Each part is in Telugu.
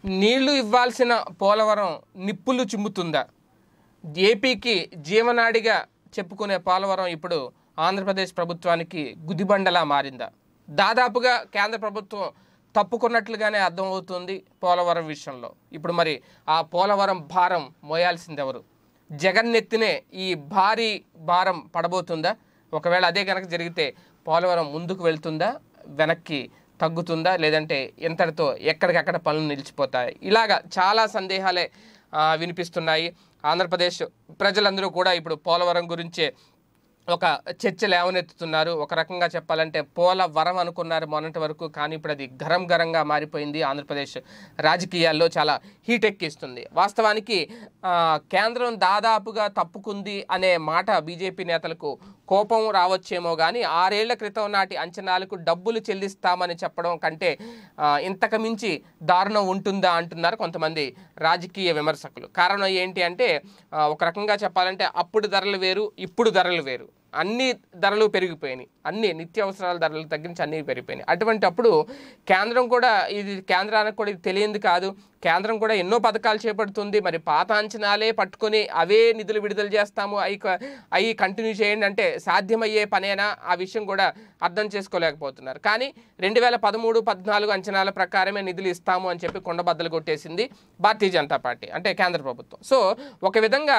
నీళ్లు ఇవ్వాల్సిన పోలవరం నిప్పులు చిమ్ముతుందా ఏపీకి జీవనాడిగా చెప్పుకునే పోలవరం ఇప్పుడు ఆంధ్రప్రదేశ్ ప్రభుత్వానికి గుదిబండలా మారిందా దాదాపుగా కేంద్ర ప్రభుత్వం తప్పుకున్నట్లుగానే అర్థమవుతుంది పోలవరం విషయంలో ఇప్పుడు మరి ఆ పోలవరం భారం మోయాల్సింది ఎవరు జగన్ నెత్తినే ఈ భారీ భారం పడబోతుందా ఒకవేళ అదే కనుక జరిగితే పోలవరం ముందుకు వెళ్తుందా వెనక్కి తగ్గుతుందా లేదంటే ఎంతటితో ఎక్కడికక్కడ పనులు నిలిచిపోతాయి ఇలాగా చాలా సందేహాలే ఆ, వినిపిస్తున్నాయి ఆంధ్రప్రదేశ్ ప్రజలందరూ కూడా ఇప్పుడు పోలవరం గురించే ఒక చర్చ లేవనెత్తుతున్నారు ఒక రకంగా చెప్పాలంటే పోలవరం అనుకున్నారు మొన్నటి వరకు కానీ ఇప్పుడు అది గరం గరంగా మారిపోయింది ఆంధ్రప్రదేశ్ రాజకీయాల్లో చాలా హీట్ ఎక్కిస్తుంది వాస్తవానికి ఆ, కేంద్రం దాదాపుగా తప్పుకుంది అనే మాట బీజేపీ నేతలకు కోపం రావచ్చేమో కానీ ఆరేళ్ల క్రితం నాటి అంచనాలకు డబ్బులు చెల్లిస్తామని చెప్పడం కంటే ఆ, ఇంతకు మించి దారుణం ఉంటుందా అంటున్నారు కొంతమంది రాజకీయ విమర్శకులు కారణం ఏంటి అంటే ఆ, ఒక రకంగా చెప్పాలంటే అప్పుడు ధరలు వేరు ఇప్పుడు ధరలు వేరు అన్ని ధరలు పెరిగిపోయినాయి అన్ని నిత్యావసరాల ధరలు తగ్గించి అన్నీ పెరిగిపోయినాయి అటువంటి అప్పుడు కేంద్రం కూడా ఇది కేంద్రానికి కూడా ఇది తెలియంది కాదు కేంద్రం కూడా ఎన్నో పథకాలు చేపడుతుంది మరి పాత అంచనాలే పట్టుకొని అవే నిధులు విడుదల చేస్తాము అవి క- అవి కంటిన్యూ చేయండి అంటే సాధ్యమయ్యే పనేనా ఆ విషయం కూడా అర్థం చేసుకోలేకపోతున్నారు కానీ రెండు వేల పదమూడు పద్నాలుగు అంచనాల ప్రకారమే నిధులు ఇస్తాము అని చెప్పి కొండబద్దలు కొట్టేసింది భారతీయ జనతా పార్టీ అంటే కేంద్ర ప్రభుత్వం సో ఒక విధంగా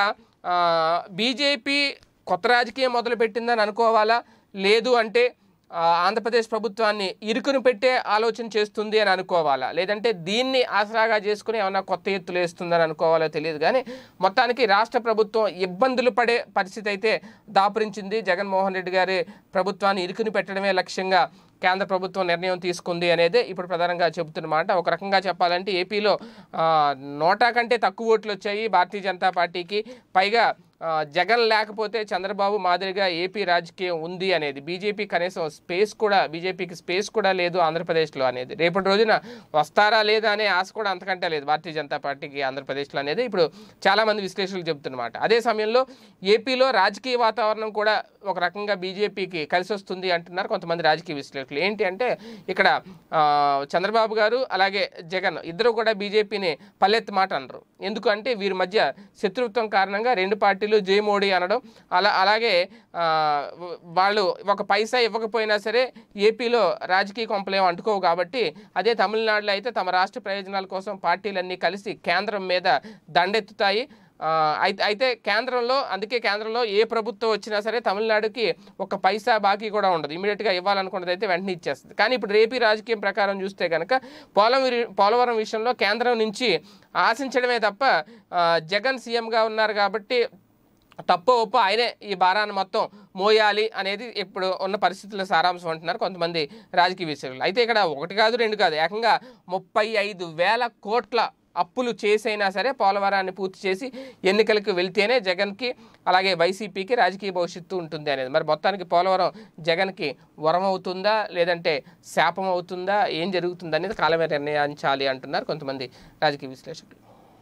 బీజేపీ కొత్త రాజకీయం మొదలుపెట్టిందని అనుకోవాలా లేదు అంటే ఆ, ఆంధ్రప్రదేశ్ ప్రభుత్వాన్ని ఇరుకును పెట్టే ఆలోచన చేస్తుంది అని అనుకోవాలా లేదంటే దీన్ని ఆసరాగా చేసుకుని ఏమన్నా కొత్త ఎత్తులు వేస్తుందని అనుకోవాలో తెలియదు కానీ మొత్తానికి రాష్ట్ర ప్రభుత్వం ఇబ్బందులు పడే పరిస్థితి అయితే దాపురించింది జగన్మోహన్ రెడ్డి గారి ప్రభుత్వాన్ని ఇరుకుని పెట్టడమే లక్ష్యంగా కేంద్ర ప్రభుత్వం నిర్ణయం తీసుకుంది అనేది ఇప్పుడు ప్రధానంగా చెబుతున్నమాట ఒక రకంగా చెప్పాలంటే ఏపీలో ఆ, నోటా కంటే తక్కువ ఓట్లు వచ్చాయి భారతీయ జనతా పార్టీకి పైగా ఆ, జగన్ లేకపోతే చంద్రబాబు మాదిరిగా ఏపీ రాజకీయం ఉంది అనేది బీజేపీ కనీసం స్పేస్ కూడా బీజేపీకి స్పేస్ కూడా లేదు ఆంధ్రప్రదేశ్లో అనేది రేపటి రోజున వస్తారా లేదా అనే ఆశ కూడా అంతకంటే లేదు భారతీయ జనతా పార్టీకి ఆంధ్రప్రదేశ్లో అనేది ఇప్పుడు చాలామంది విశ్లేషకులు చెబుతున్నమాట అదే సమయంలో ఏపీలో రాజకీయ వాతావరణం కూడా ఒక రకంగా బీజేపీకి కలిసి వస్తుంది అంటున్నారు కొంతమంది రాజకీయ విశ్లేషకులు ఏంటి అంటే ఇక్కడ ఆ, చంద్రబాబు గారు అలాగే జగన్ ఇద్దరు కూడా బీజేపీని పల్లెత్తి మాట అనరు ఎందుకంటే వీరి మధ్య శత్రుత్వం కారణంగా రెండు పార్టీలు జై మోడీ అనడం అలా అలాగే ఆ, వాళ్ళు ఒక పైసా ఇవ్వకపోయినా సరే ఏపీలో రాజకీయ కొంపలేం అంటుకోవు కాబట్టి అదే తమిళనాడులో అయితే తమ రాష్ట్ర ప్రయోజనాల కోసం పార్టీలన్నీ కలిసి కేంద్రం మీద దండెత్తుతాయి ఆ, అయితే అయితే కేంద్రంలో అందుకే కేంద్రంలో ఏ ప్రభుత్వం వచ్చినా సరే తమిళనాడుకి ఒక పైసా బాకీ కూడా ఉండదు ఇమీడియట్గా ఇవ్వాలనుకున్నది అయితే వెంటనే ఇచ్చేస్తుంది కానీ ఇప్పుడు రేపీ రాజకీయం ప్రకారం చూస్తే కనుక పోలవరం పోలవరం విషయంలో కేంద్రం నుంచి ఆశించడమే తప్ప ఆ, జగన్ సీఎంగా ఉన్నారు కాబట్టి తప్పో ఒప్పో ఆయనే ఈ భారాన్ని మొత్తం మోయాలి అనేది ఇప్పుడు ఉన్న పరిస్థితుల సారాంశం అంటున్నారు కొంతమంది రాజకీయ విశ్లేషకులు అయితే ఇక్కడ ఒకటి కాదు రెండు కాదు ఏకంగా ముప్పై ఐదు వేల కోట్ల అప్పులు చేసైనా సరే పోలవరాన్ని పూర్తి చేసి ఎన్నికలకు వెళ్తేనే జగన్కి అలాగే వైసీపీకి రాజకీయ భవిష్యత్తు ఉంటుంది అనేది మరి మొత్తానికి పోలవరం జగన్కి వరం అవుతుందా లేదంటే శాపం అవుతుందా ఏం జరుగుతుందా అనేది కాలమే నిర్ణయించాలి అంటున్నారు కొంతమంది రాజకీయ విశ్లేషకులు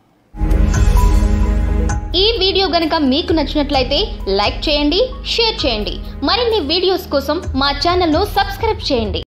ఈ వీడియో గనక మీకు నచ్చినట్లయితే లైక్ చేయండి షేర్ చేయండి మరిన్ని వీడియోస్ కోసం మా ఛానల్ను సబ్స్క్రైబ్ చేయండి